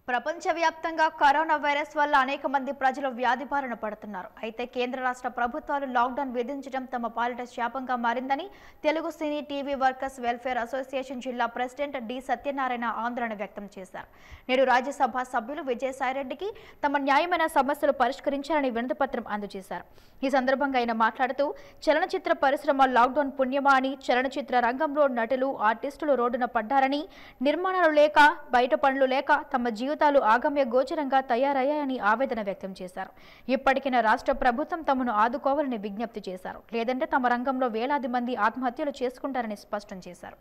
ప్రపంచవ్యాప్తంగా corona virus వల్ల అనేక మంది ప్రజలు వ్యాధి బారిన పడుతున్నారు అయితే కేంద్ర రాష్ట్ర ప్రభుత్వాలు లాక్డౌన్ విధించడం తమ పాలిట శాపంగా మారిందని Telugu cine TV workers welfare association జిల్లా ప్రెసిడెంట్ డి సత్యనారాయణ ఆందోళన వ్యక్తం చేశారు నేడు రాజ్యసభ సభ్యులు విజయసాయిరెడ్డికి తమ న్యాయమైన సమస్యలు పరిష్కరించాలని వినతిపత్రం అందజేశారు ఈ సందర్భంగా ఆయన మాట్లాడుతూ చలనచిత్ర పరిశ్రమ లాక్డౌన్ పుణ్యమా అని చలనచిత్ర రంగంలో నటులు ఆర్టిస్టులు రోడ్డున పడ్డారని నిర్మాణాలు లేక బయట పనులు లేక తమ జీవితాలు ఆగమ్య గోచరంగా తయారయ్యాయని ఆవేదన వ్యక్తం చేశారు ఇప్పటికైనా రాష్ట్ర ప్రభుత్వం తమను ఆదుకోవాలని విజ్ఞప్తి చేశారు లేదంటే తమ రంగంలో వేలాది మంది ఆత్మహత్యలు చేసుకుంటారని స్పష్టం చేశారు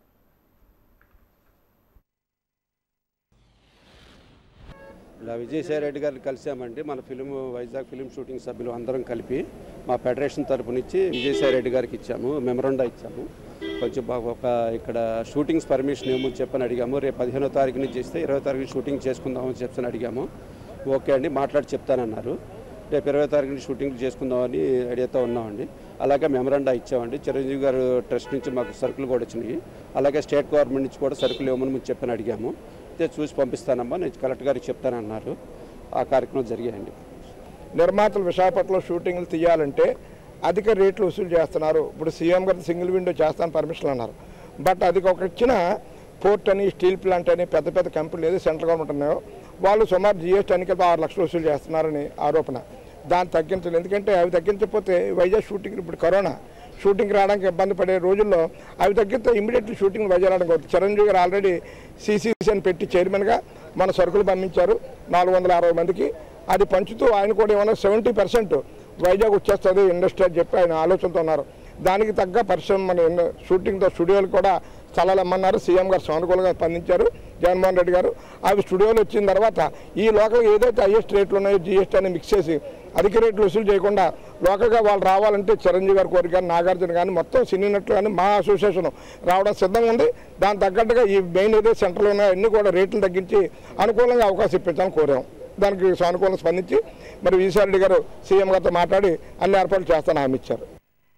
ఇలా విజయసాయి రెడ్డి గారిని కలిసామండి మన ఫిలిం వైజాగ్ ఫిలిం షూటింగ్ సభ్యులు అందరం కలిపి మా ఫెడరేషన్ తరపు నుంచి విజయసాయి రెడ్డి గారికి ఇచ్చాము మెమరండా ఇచ్చాము కొంచెం బాగా ఒక ఇక్కడ షూటింగ్స్ పర్మిషన్ ఏమో చెప్పని అడిగాము రేపు పదిహేనో తారీఖు నుంచి ఇస్తే ఇరవై తారీఖు షూటింగ్ చేసుకుందామని చెప్పని అడిగాము ఓకే అండి మాట్లాడి చెప్తానన్నారు రేపు ఇరవై తారీఖు నుంచి షూటింగ్ చేసుకుందామని ఐడియాతో ఉన్నామండి అలాగే మెమరాండా ఇచ్చామండి చిరంజీవి గారు ట్రస్ట్ నుంచి మాకు సరుకులు కూడా వచ్చినాయి అలాగే స్టేట్ గవర్నమెంట్ నుంచి కూడా సరుకులు ఇవ్వమని మేము చెప్పని అడిగాము అయితే చూసి పంపిస్తానమ్మా నేను కలెక్టర్ గారికి చెప్తానన్నారు ఆ కార్యక్రమం జరిగాయండి నిర్మాతలు విశాఖపట్నంలో షూటింగ్లు తీయాలంటే అధిక రేట్లు వసూలు చేస్తున్నారు ఇప్పుడు సీఎం గారు సింగిల్ విండో చేస్తాను పర్మిషన్ అన్నారు బట్ అది ఒక ఇచ్చిన పోర్ట్ అని స్టీల్ ప్లాంట్ అని పెద్ద పెద్ద కంపెనీలు ఏదో సెంట్రల్ గవర్నమెంట్ ఉన్నాయో వాళ్ళు సుమారు జిఎస్టీ అని కలిపి ఆరు లక్షలు వసూలు చేస్తున్నారని ఆరోపణ దాన్ని తగ్గించాలి ఎందుకంటే అవి తగ్గించకపోతే వైజాగ్ షూటింగ్ ఇప్పుడు కరోనా షూటింగ్ రావడానికి ఇబ్బంది పడే రోజుల్లో అవి తగ్గితే ఇమీడియట్లీ షూటింగ్ వైజాగ్ రావడానికి అవుతుంది చిరంజీవి గారు ఆల్రెడీ సిసిసి అని పెట్టి చైర్మన్గా మన సరుకులు పంపించారు నాలుగు వందల అరవై మందికి అది పంచుతూ ఆయన కూడా ఏమన్నా సెవెంటీ పర్సెంట్ వైజాగ్ వచ్చేస్తుంది ఇండస్ట్రీ అని చెప్పి ఆయన ఆలోచనతో ఉన్నారు దానికి తగ్గ పరిశ్రమ మన ఇన్న- షూటింగ్తో స్టూడియోలు కూడా స్థలాలు ఇమ్మన్నారు సీఎం గారు సానుకూలంగా స్పందించారు జగన్మోహన్ రెడ్డి గారు అవి స్టూడియోలు వచ్చిన తర్వాత ఈ లోకల్ ఏదైతే హైయెస్ట్ రేట్లు ఉన్నాయో జిఎస్టీ అని మిక్స్ చేసి అధిక రేట్లు వసూలు చేయకుండా లోకల్గా వాళ్ళు రావాలంటే చిరంజీవి గారి కోరిక కానీ నాగార్జున కానీ మొత్తం సినీ నటులు కానీ మా అసోసియేషన్ రావడం సిద్ధంగా ఉంది దాని తగ్గట్టుగా ఈ మెయిన్ ఏదైతే సెంటర్లో ఉన్నాయో అన్ని కూడా రేట్లు తగ్గించి అనుకూలంగా అవకాశం ఇప్పించాలని కోరాం దానికి సానుకూలంగా స్పందించి మరి విజయసాయి రెడ్డి గారు సీఎం గారితో మాట్లాడి అన్ని ఏర్పాట్లు చేస్తానని హామీ ఇచ్చారు